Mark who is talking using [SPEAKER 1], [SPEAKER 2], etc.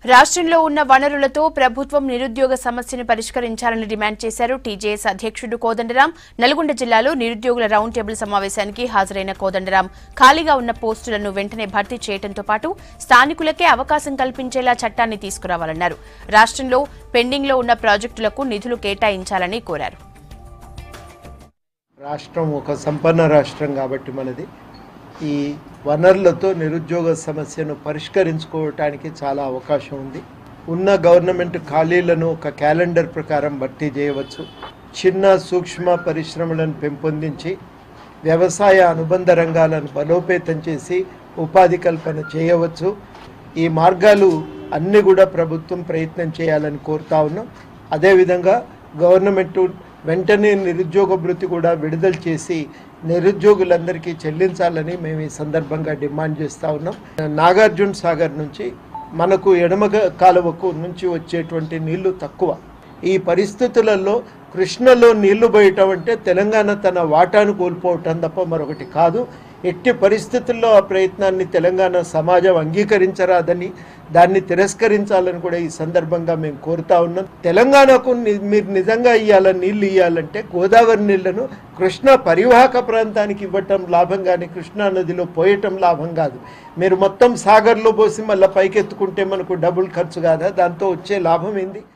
[SPEAKER 1] రాష్ట్రంలో ఉన్న వనరులతో ప్రభుత్వం నిరుద్యోగ సమస్యను పరిష్కరించాలని డిమాండ్ చేశారు టీజేఎస్ అధ్యక్షుడు కోదండరాం నల్గొండ జిల్లాలో నిరుద్యోగుల రౌండ్ టేబుల్ సమావేశానికి హాజరైన కోదండరాం ఖాళీగా ఉన్న పోస్టులను వెంటనే భర్తీ చేయడంతో పాటు స్థానికులకే అవకాశం కల్పించేలా చట్టాన్ని తీసుకురావాలన్నారు రాష్ట్రంలో పెండింగ్లో ఉన్న ప్రాజెక్టులకు నిధులు కేటాయించాలని కోరారు
[SPEAKER 2] రాష్ట్రం ఒక సంపన్న రాష్ట్రం కాబట్టి మనది ఈ వనరులతో నిరుద్యోగ సమస్యను పరిష్కరించుకోవటానికి చాలా అవకాశం ఉంది ఉన్న గవర్నమెంట్ ఖాళీలను ఒక క్యాలెండర్ ప్రకారం భర్తీ చేయవచ్చు చిన్న సూక్ష్మ పరిశ్రమలను పెంపొందించి వ్యవసాయ అనుబంధ రంగాలను బలోపేతం చేసి ఉపాధి కల్పన చేయవచ్చు ఈ మార్గాలు అన్నీ కూడా ప్రభుత్వం ప్రయత్నం చేయాలని కోరుతా ఉన్నాం అదేవిధంగా గవర్నమెంట్ వెంటనే నిరుద్యోగ భృతి కూడా విడుదల చేసి నిరుద్యోగులందరికీ చెల్లించాలని మేము ఈ సందర్భంగా డిమాండ్ చేస్తూ ఉన్నాం నాగార్జున సాగర్ నుంచి మనకు ఎడమ కాలువకు నుంచి వచ్చేటువంటి నీళ్లు తక్కువ ఈ పరిస్థితులలో కృష్ణలో నీళ్లు పోయటం అంటే తెలంగాణ తన వాటాను కోల్పోవటం తప్ప మరొకటి కాదు ఎట్టి పరిస్థితుల్లో ఆ ప్రయత్నాన్ని తెలంగాణ సమాజం అంగీకరించరాదని దాన్ని తిరస్కరించాలని కూడా ఈ సందర్భంగా మేము కోరుతా ఉన్నాం తెలంగాణకు ని- మీరు నిజంగా ఇవ్వాల నీళ్లు ఇవ్వాలంటే గోదావరి నీళ్లను కృష్ణా పరివాహక ప్రాంతానికి ఇవ్వటం లాభం కానీ కృష్ణా నదిలో పోయటం లాభం కాదు మీరు మొత్తం సాగర్లో పోసి మళ్ళీ పైకెత్తుకుంటే మనకు డబుల్ ఖర్చు కాదా దాంతో వచ్చే లాభం ఏంది